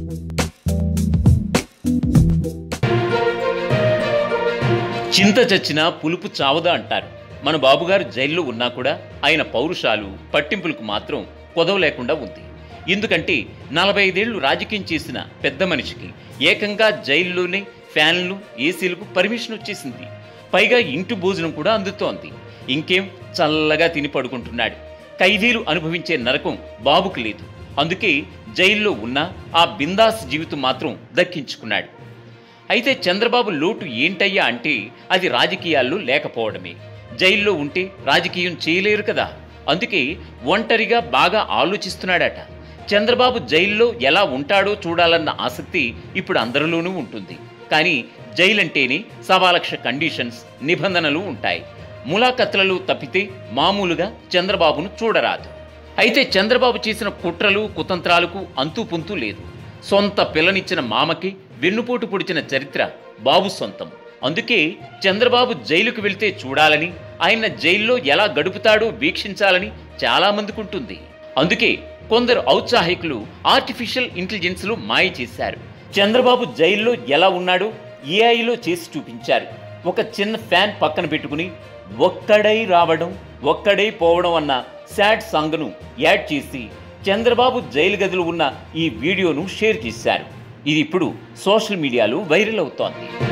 చింత చచ్చినా పులుపు చావదా అంటారు మన బాబుగారు జైల్లో ఉన్నా కూడా ఆయన పౌరుషాలు పట్టింపులకు మాత్రం కొదవ లేకుండా ఉంది ఎందుకంటే నలభై ఐదేళ్లు రాజకీయం చేసిన పెద్ద మనిషికి ఏకంగా జైల్లోనే ఫ్యాన్లు ఏసీలకు పర్మిషన్ వచ్చేసింది పైగా ఇంటి భోజనం కూడా అందుతోంది ఇంకేం చల్లగా తిని పడుకుంటున్నాడు ఖైదీలు అనుభవించే నరకం బాబుకు లేదు అందుకే జైల్లో ఉన్న ఆ బిందాస్ జీవితం మాత్రం దక్కించుకున్నాడు అయితే చంద్రబాబు లోటు ఏంటయ్యా అంటే అది రాజకీయాల్లో లేకపోవడమే జైల్లో ఉంటే రాజకీయం చేయలేరు కదా అందుకే ఒంటరిగా బాగా ఆలోచిస్తున్నాడట చంద్రబాబు జైల్లో ఎలా ఉంటాడో చూడాలన్న ఆసక్తి ఇప్పుడు అందరిలోనూ ఉంటుంది కానీ జైలు అంటేనే సవా లక్ష కండిషన్స్ నిబంధనలు ఉంటాయి ములాఖత్లలో తప్పితే మామూలుగా చంద్రబాబును చూడరాదు అయితే చంద్రబాబు చేసిన కుట్రలు కుతంత్రాలకు అంతు పొంతు లేదు సొంత పిల్లనిచ్చిన మామకి వెన్నుపోటు పొడిచిన చరిత్ర బాబు సొంతం అందుకే చంద్రబాబు జైలుకు వెళ్తే చూడాలని ఆయన జైల్లో ఎలా గడుపుతాడో వీక్షించాలని చాలా మందికి ఉంటుంది అందుకే కొందరు ఔత్సాహికులు ఆర్టిఫిషియల్ ఇంటెలిజెన్స్లో మాయ చేశారు చంద్రబాబు జైల్లో ఎలా ఉన్నాడో ఏఐలో చేసి చూపించారు ఒక చిన్న ఫ్యాన్ పక్కన పెట్టుకుని ఒక్కడై రావడం ఒక్కడై పోవడం అన్న సాడ్ సాంగ్ను యాడ్ చేసి చంద్రబాబు జైలు గదిలో ఉన్న ఈ వీడియోను షేర్ చేశారు ఇది ఇప్పుడు సోషల్ మీడియాలో వైరల్ అవుతోంది